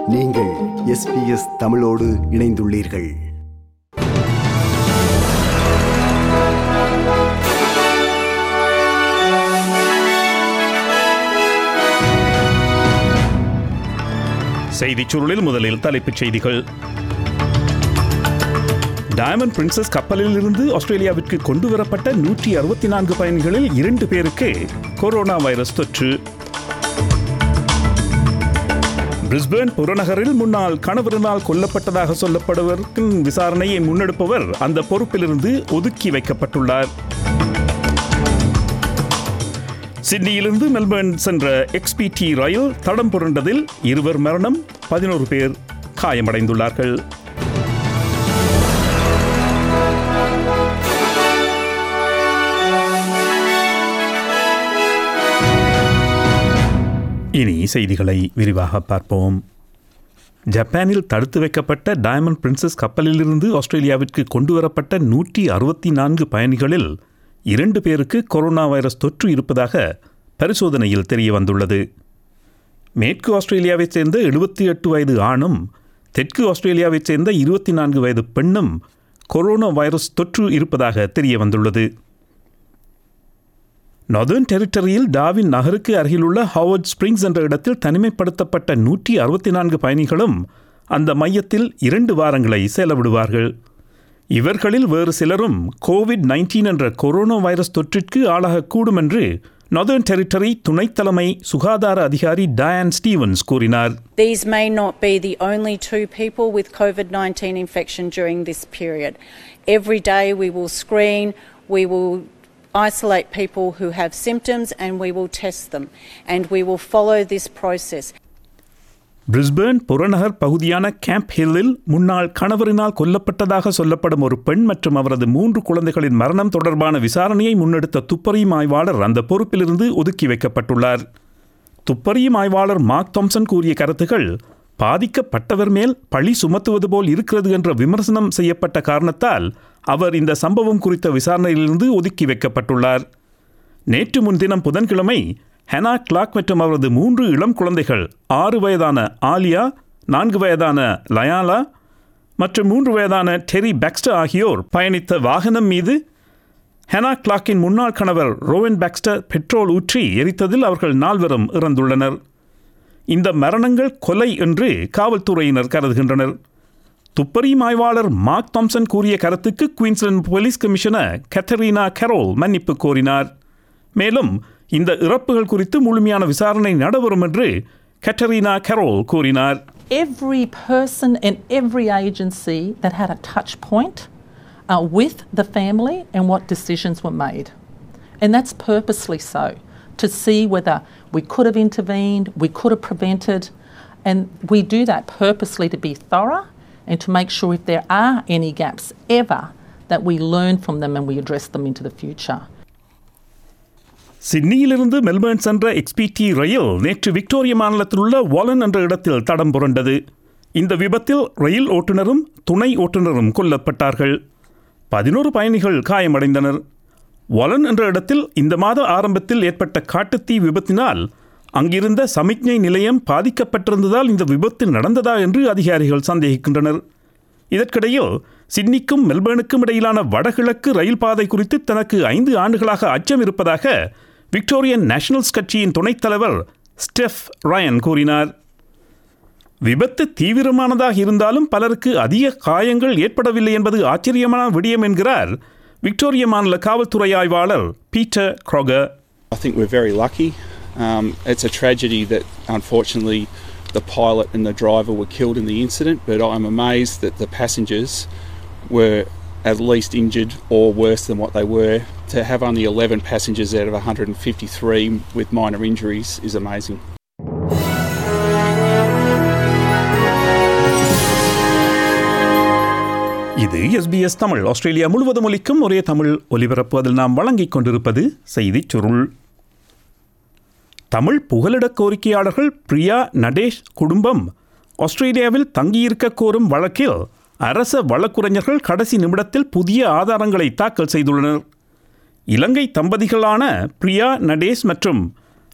நீங்கள் எஸ்பிஎஸ் தமிழோடு இணைந்துள்ளீர்கள் செய்திச் சுருளில் முதலில் தலைப்புச் செய்திகள் டயமண்ட் பிரின்சஸ் கப்பலில் இருந்து ஆஸ்திரேலியாவிற்கு கொண்டு வரப்பட்ட நூற்றி அறுபத்தி நான்கு பயணிகளில் இரண்டு பேருக்கு கொரோனா வைரஸ் தொற்று பிரிஸ்பேர்ன் புறநகரில் முன்னாள் கணவரினால் கொல்லப்பட்டதாக சொல்லப்படுவதற்கும் விசாரணையை முன்னெடுப்பவர் அந்த பொறுப்பிலிருந்து ஒதுக்கி வைக்கப்பட்டுள்ளார் சிட்னியிலிருந்து மெல்பர்ன் சென்ற எக்ஸ்பிடி ரயில் தடம் புரண்டதில் இருவர் மரணம் பதினோரு பேர் காயமடைந்துள்ளார்கள் இனி செய்திகளை விரிவாக பார்ப்போம் ஜப்பானில் தடுத்து வைக்கப்பட்ட டயமண்ட் பிரின்சஸ் கப்பலிலிருந்து ஆஸ்திரேலியாவிற்கு கொண்டு வரப்பட்ட நூற்றி அறுபத்தி நான்கு பயணிகளில் இரண்டு பேருக்கு கொரோனா வைரஸ் தொற்று இருப்பதாக பரிசோதனையில் தெரிய வந்துள்ளது மேற்கு ஆஸ்திரேலியாவைச் சேர்ந்த எழுபத்தி எட்டு வயது ஆணும் தெற்கு ஆஸ்திரேலியாவைச் சேர்ந்த இருபத்தி நான்கு வயது பெண்ணும் கொரோனா வைரஸ் தொற்று இருப்பதாக தெரிய வந்துள்ளது நார்தர்ன் டெரிட்டரியில் டாவின் நகருக்கு அருகிலுள்ள ஹாவர்ட் ஸ்பிரிங்ஸ் என்ற இடத்தில் தனிமைப்படுத்தப்பட்ட நூற்றி அறுபத்தி நான்கு பயணிகளும் அந்த மையத்தில் இரண்டு வாரங்களை செலவிடுவார்கள் இவர்களில் வேறு சிலரும் கோவிட் நைன்டீன் என்ற கொரோனா வைரஸ் தொற்றிற்கு ஆளாகக்கூடும் என்று நார்தர்ன் டெரிட்டரி துணைத் தலைமை சுகாதார அதிகாரி டயான் ஸ்டீவன்ஸ் கூறினார் These may not be the only two people with COVID 19 infection during this period. Every day we will screen, we will isolate people who have symptoms, and we will test them. And we will follow this process. Brisbane புறநகர் பகுதியான camp ஹில்லில் முன்னாள் கணவரினால் கொல்லப்பட்டதாக சொல்லப்படும் ஒரு பெண் மற்றும் அவரது மூன்று குழந்தைகளின் மரணம் தொடர்பான விசாரணையை முன்னெடுத்த துப்பறியும் ஆய்வாளர் அந்த பொறுப்பிலிருந்து ஒதுக்கி வைக்கப்பட்டுள்ளார் துப்பறியும் ஆய்வாளர் மார்க் தாம்சன் கூறிய கருத்துகள் பாதிக்கப்பட்டவர் மேல் பழி சுமத்துவது போல் இருக்கிறது என்ற விமர்சனம் செய்யப்பட்ட காரணத்தால் அவர் இந்த சம்பவம் குறித்த விசாரணையிலிருந்து ஒதுக்கி வைக்கப்பட்டுள்ளார் நேற்று முன்தினம் புதன்கிழமை ஹெனா கிளாக் மற்றும் அவரது மூன்று இளம் குழந்தைகள் ஆறு வயதான ஆலியா நான்கு வயதான லயாலா மற்றும் மூன்று வயதான டெரி பேக்ஸ்டர் ஆகியோர் பயணித்த வாகனம் மீது ஹெனா கிளாக்கின் முன்னாள் கணவர் ரோவன் பேக்ஸ்டர் பெட்ரோல் ஊற்றி எரித்ததில் அவர்கள் நால்வரும் இறந்துள்ளனர் இந்த மரணங்கள் கொலை என்று காவல்துறையினர் கருதுகின்றனர் துப்பறியும் ஆய்வாளர் மார்க் தாம்சன் கூறிய கருத்துக்கு Queensland police commissioner Katarina Carroll மன்னிப்பு கோரினார் மேலும் இந்த இறப்புகள் குறித்து முழுமையான விசாரணை நடைபெறும் என்று கட்டரீனா கரோல் கூறினார் every person and every agency that had a touch point uh, with the family and what decisions were made. And that's purposely so, to see whether we could have intervened, we could have prevented, and we do that purposely to be thorough and to make sure if there are any gaps ever that we learn from them and we address them into the future. சிட்னியிலிருந்து Melbourne சென்ற XPT ரயில் நேற்று Victoria மாநிலத்தில் உள்ள வாலன் என்ற இடத்தில் தடம் புரண்டது இந்த விபத்தில் ரயில் ஓட்டுநரும் துணை ஓட்டுநரும் கொல்லப்பட்டார்கள் பதினோரு பயணிகள் காயமடைந்தனர் வாலன் என்ற இடத்தில் இந்த மாத ஆரம்பத்தில் ஏற்பட்ட காட்டுத்தீ விபத்தினால் அங்கிருந்த சமிக்ஞை நிலையம் பாதிக்கப்பட்டிருந்ததால் இந்த விபத்து நடந்ததா என்று அதிகாரிகள் சந்தேகிக்கின்றனர் இதற்கிடையில் சிட்னிக்கும் மெல்பர்னுக்கும் இடையிலான வடகிழக்கு ரயில் பாதை குறித்து தனக்கு ஐந்து ஆண்டுகளாக அச்சம் இருப்பதாக விக்டோரியன் நேஷனல்ஸ் கட்சியின் துணைத் தலைவர் ஸ்டெஃப் ரயன் கூறினார் விபத்து தீவிரமானதாக இருந்தாலும் பலருக்கு அதிக காயங்கள் ஏற்படவில்லை என்பது ஆச்சரியமான விடயம் என்கிறார் விக்டோரிய மாநில காவல்துறை ஆய்வாளர் Peter Kroger I think we're very lucky. Um, it's a tragedy that unfortunately the pilot and the driver were killed in the incident, but I'm amazed that the passengers were at least injured or worse than what they were. To have only 11 passengers out of 153 with minor injuries is amazing. இது SBS Tamil Australia முழுவதும் ஒலிக்கும் ஒரே தமிழ் ஒலிபரப்பு அதில் நாம் வழங்கிக் கொண்டிருப்பது செய்திச் சுருள் தமிழ் புகலிடக் கோரிக்கையாளர்கள் பிரியா நடேஷ் குடும்பம் ஆஸ்திரேலியாவில் தங்கியிருக்க கோரும் வழக்கில் அரச வழக்குரைஞர்கள் கடைசி நிமிடத்தில் புதிய ஆதாரங்களை தாக்கல் செய்துள்ளனர் இலங்கை தம்பதிகளான பிரியா நடேஷ் மற்றும்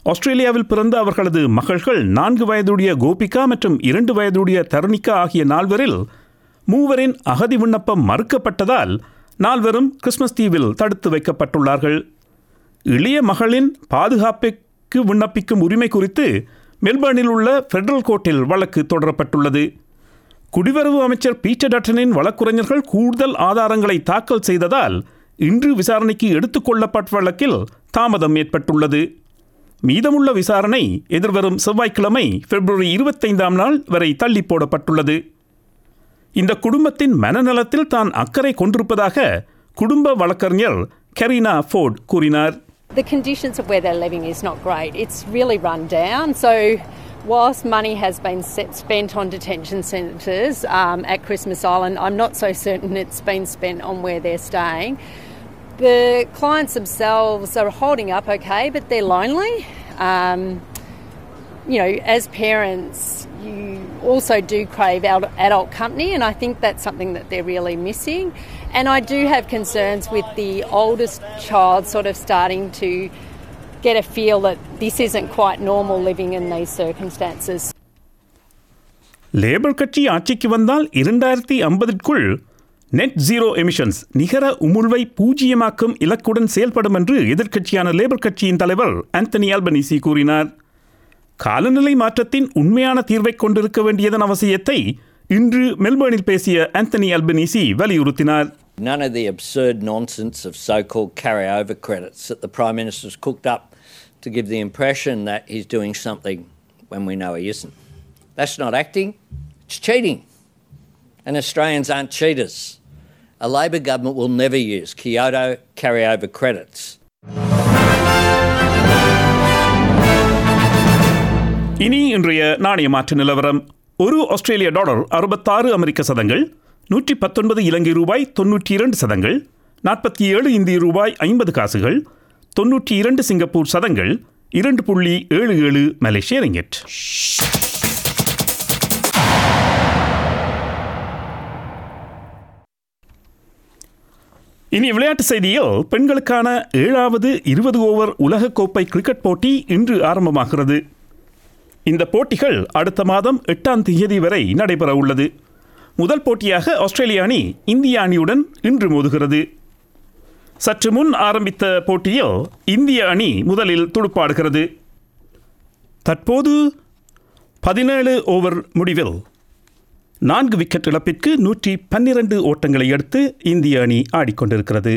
ஆஸ்திரேலியாவில் பிறந்த அவர்களது மகள்கள் நான்கு வயதுடைய கோபிகா மற்றும் இரண்டு வயதுடைய தருணிகா ஆகிய நால்வரில் மூவரின் அகதி விண்ணப்பம் மறுக்கப்பட்டதால் நால்வரும் கிறிஸ்மஸ் தீவில் தடுத்து வைக்கப்பட்டுள்ளார்கள் இளைய மகளின் பாதுகாப்புக்கு விண்ணப்பிக்கும் உரிமை குறித்து மெல்பர்னில் உள்ள ஃபெடரல் கோர்ட்டில் வழக்கு தொடரப்பட்டுள்ளது குடிவரவு அமைச்சர் பீட்டர் டட்டனின் வழக்குரைஞர்கள் கூடுதல் ஆதாரங்களை தாக்கல் செய்ததால் இன்று விசாரணைக்கு எடுத்துக்கொள்ளப்பட்ட வழக்கில் தாமதம் ஏற்பட்டுள்ளது மீதமுள்ள விசாரணை எதிர்வரும் செவ்வாய்க்கிழமை பிப்ரவரி இருபத்தைந்தாம் நாள் வரை தள்ளி போடப்பட்டுள்ளது இந்த குடும்பத்தின் மனநலத்தில் தான் அக்கறை கொண்டிருப்பதாக குடும்ப வழக்கறிஞர் கரீனா ஃபோர்ட் கூறினார் The conditions of where they're living is not great. It's really run down. So, whilst money has been set, spent on detention centres um, at Christmas Island, I'm not so certain it's been spent on where they're staying. The clients themselves are holding up okay, but they're lonely. Um, you know, as parents, you also do crave ad- adult company, and I think that's something that they're really missing. And I do have concerns with the oldest child sort of starting to get a feel that this isn't quite normal living in these circumstances. Labor கட்சி ஆட்சிக்கு வந்தால் இரண்டாயிரத்தி ஐம்பதுக்குள் net zero emissions நிகர உமிழ்வை பூஜ்ஜியமாக்கும் இலக்குடன் செயல்படும் என்று எதிர்க்கட்சியான labour கட்சியின் தலைவர் ஆந்தனி ஆல்பனிசி கூறினார் காலநிலை மாற்றத்தின் உண்மையான தீர்வை கொண்டிருக்க வேண்டியதன் அவசியத்தை இன்று மெல்பர்னில் பேசிய ஆந்தனி ஆல்பனிசி வலியுறுத்தினார் None of the absurd nonsense of so called carryover credits that the Prime Minister's cooked up to give the impression that he's doing something when we know he isn't. That's not acting, it's cheating. And Australians aren't cheaters. A Labor government will never use Kyoto carryover credits. இனி இன்றைய நாணய மாற்று நிலவரம் ஒரு ஆஸ்திரேலிய dollar அறுபத்தாறு அமெரிக்க சதங்கள் நூற்றி பத்தொன்பது இலங்கை ரூபாய் தொன்னூற்றி இரண்டு சதங்கள் நாற்பத்தி ஏழு இந்திய ரூபாய் ஐம்பது காசுகள் தொன்னூற்றி இரண்டு சிங்கப்பூர் சதங்கள் இரண்டு புள்ளி ஏழு ஏழு மலேசிய ரிங்கெட் இனி விளையாட்டு செய்தியில் பெண்களுக்கான ஏழாவது இருபது ஓவர் உலகக்கோப்பை கிரிக்கெட் போட்டி இன்று ஆரம்பமாகிறது இந்த போட்டிகள் அடுத்த மாதம் எட்டாம் தேதி வரை நடைபெற உள்ளது முதல் போட்டியாக ஆஸ்திரேலிய அணி இந்திய அணியுடன் இன்று மோதுகிறது சற்று முன் ஆரம்பித்த போட்டியில் இந்திய அணி முதலில் துடுப்பாடுகிறது தற்போது பதினேழு ஓவர் முடிவில் நான்கு விக்கெட் இழப்பிற்கு நூற்றி பன்னிரண்டு ஓட்டங்களை அடுத்து இந்திய அணி ஆடிக்கொண்டிருக்கிறது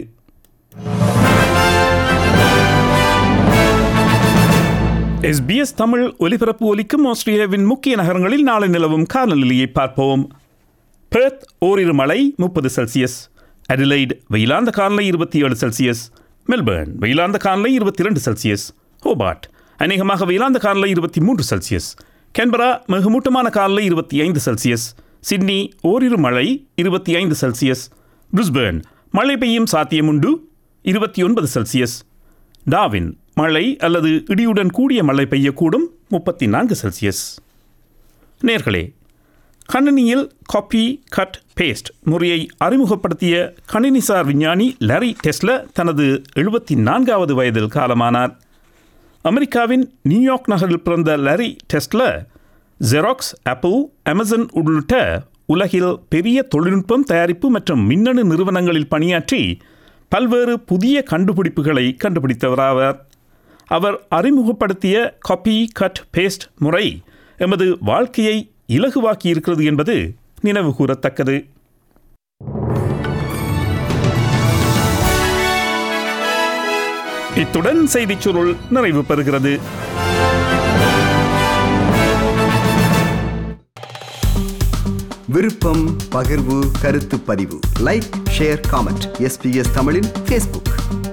எஸ்பிஎஸ் தமிழ் ஒலிபரப்பு ஒலிக்கும் ஆஸ்திரேலியாவின் முக்கிய நகரங்களில் நாளை நிலவும் காலநிலையை பார்ப்போம் பெர்த் ஓரிரு மழை முப்பது செல்சியஸ் அடிலைட் வெயிலாந்த காலநிலை இருபத்தி ஏழு செல்சியஸ் மெல்பர்ன் வெயிலாந்த காலநிலை இருபத்தி இரண்டு செல்சியஸ் ஹோபார்ட் அநேகமாக வெயிலாந்த காலநிலை இருபத்தி மூன்று செல்சியஸ் கேன்பரா மிகமூட்டமான காலநிலை இருபத்தி ஐந்து செல்சியஸ் சிட்னி ஓரிரு மழை இருபத்தி ஐந்து செல்சியஸ் பிரிஸ்பேர்ன் மழை பெய்யும் சாத்தியமுண்டு இருபத்தி ஒன்பது செல்சியஸ் டாவின் மழை அல்லது இடியுடன் கூடிய மழை பெய்யக்கூடும் முப்பத்தி நான்கு செல்சியஸ் நேர்களே கணினியில் காப்பி கட் பேஸ்ட் முறையை அறிமுகப்படுத்திய கணினிசார் விஞ்ஞானி லாரி டெஸ்ல தனது எழுபத்தி நான்காவது வயதில் காலமானார் அமெரிக்காவின் நியூயார்க் நகரில் பிறந்த லாரி டெஸ்ட்ல ஜெராக்ஸ் ஆப்பிள் அமேசான் உள்ளிட்ட உலகில் பெரிய தொழில்நுட்பம் தயாரிப்பு மற்றும் மின்னணு நிறுவனங்களில் பணியாற்றி பல்வேறு புதிய கண்டுபிடிப்புகளை கண்டுபிடித்தவராவார் அவர் அறிமுகப்படுத்திய காப்பி கட் பேஸ்ட் முறை எமது வாழ்க்கையை இலகுவாக்கி இருக்கிறது என்பது நினைவு கூறத்தக்கது இத்துடன் செய்திச் சுருள் நிறைவு பெறுகிறது விருப்பம் பகிர்வு கருத்து பதிவு லைக் ஷேர் காமெண்ட் எஸ்பிஎஸ் தமிழின் ஃபேஸ்புக்